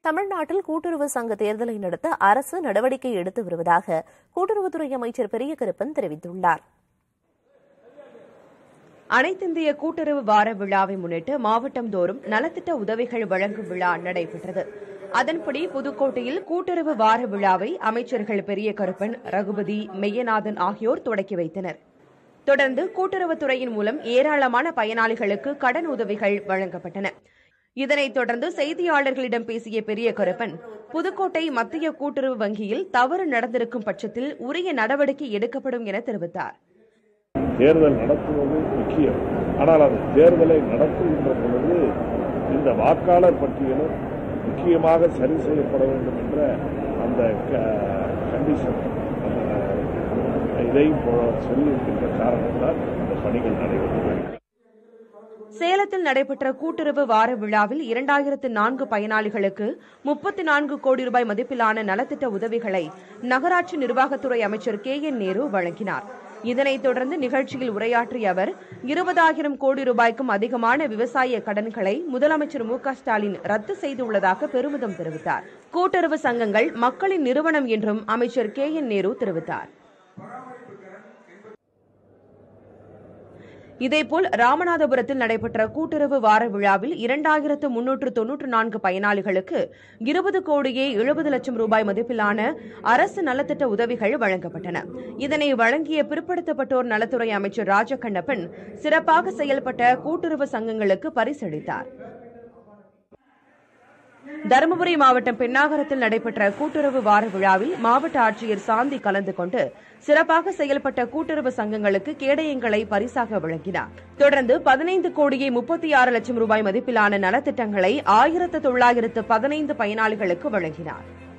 தமிழ்நாட்டில் கூட்டுறவு சங்க தேர்தலை நடத்த அரசு நடவடிக்கை எடுத்து வருவதாக கூட்டுறவுத்துறை அமைச்சர் பெரிய கருப்பன் தெரிவித்துள்ளார் அனைத்திந்திய கூட்டுறவு வார விழாவை முன்னிட்டு மாவட்டம் தோறும் நலத்திட்ட உதவிகள் வழங்கும் விழா நடைபெற்றது அதன்படி புதுக்கோட்டையில் கூட்டுறவு வார விழாவை அமைச்சர்கள் பெரிய கருப்பன் ரகுபதி மெய்யநாதன் ஆகியோர் தொடக்கி வைத்தனர் தொடர்ந்து கூட்டுறவுத்துறையின் மூலம் ஏராளமான பயனாளிகளுக்கு கடன் உதவிகள் வழங்கப்பட்டன இதனைத் தொடர்ந்து செய்தியாளர்களிடம் பேசிய பெரிய கருப்பன் புதுக்கோட்டை மத்திய கூட்டுறவு வங்கியில் தவறு நடந்திருக்கும் பட்சத்தில் உரிய நடவடிக்கை எடுக்கப்படும் என தெரிவித்தார் தேர்தல் நடத்துவது முக்கியம் ஆனால் அந்த தேர்தலை நடத்துகின்ற பொழுது இந்த வாக்காளர் பட்டியலும் முக்கியமாக சரி செய்யப்பட வேண்டும் என்ற அந்த கண்டிஷன் அந்த இதையும் சொல்லியிருக்கின்ற காரணத்தால் இந்த பணிகள் நடைபெற்று சேலத்தில் நடைபெற்ற கூட்டுறவு வார விழாவில் இரண்டாயிரத்து நான்கு பயனாளிகளுக்கு முப்பத்தி நான்கு கோடி ரூபாய் மதிப்பிலான நலத்திட்ட உதவிகளை நகராட்சி நிர்வாகத்துறை அமைச்சர் கே என் நேரு வழங்கினார் இதனைத் தொடர்ந்து நிகழ்ச்சியில் உரையாற்றிய அவர் இருபதாயிரம் கோடி ரூபாய்க்கும் அதிகமான விவசாய கடன்களை முதலமைச்சர் மு ஸ்டாலின் ரத்து செய்துள்ளதாக பெருமிதம் தெரிவித்தார் கூட்டுறவு சங்கங்கள் மக்களின் நிறுவனம் என்றும் அமைச்சர் கே என் நேரு தெரிவித்தார் இதேபோல் ராமநாதபுரத்தில் நடைபெற்ற கூட்டுறவு வார விழாவில் இரண்டாயிரத்து முன்னூற்று தொன்னூற்று நான்கு பயனாளிகளுக்கு இருபது கோடியே எழுபது லட்சம் ரூபாய் மதிப்பிலான அரசு நலத்திட்ட உதவிகள் வழங்கப்பட்டன இதனை வழங்கிய பிற்படுத்தப்பட்டோர் நலத்துறை அமைச்சர் ராஜகண்ணப்பன் சிறப்பாக செயல்பட்ட கூட்டுறவு சங்கங்களுக்கு பரிசளித்தார் தருமபுரி மாவட்டம் பெண்ணாகரத்தில் நடைபெற்ற கூட்டுறவு வார விழாவில் மாவட்ட ஆட்சியர் சாந்தி கலந்து கொண்டு சிறப்பாக செயல்பட்ட கூட்டுறவு சங்கங்களுக்கு கேடயங்களை பரிசாக வழங்கினார் தொடர்ந்து பதினைந்து கோடியே முப்பத்தி ஆறு லட்சம் ரூபாய் மதிப்பிலான நலத்திட்டங்களை ஆயிரத்து தொள்ளாயிரத்து பதினைந்து பயனாளிகளுக்கு வழங்கினார்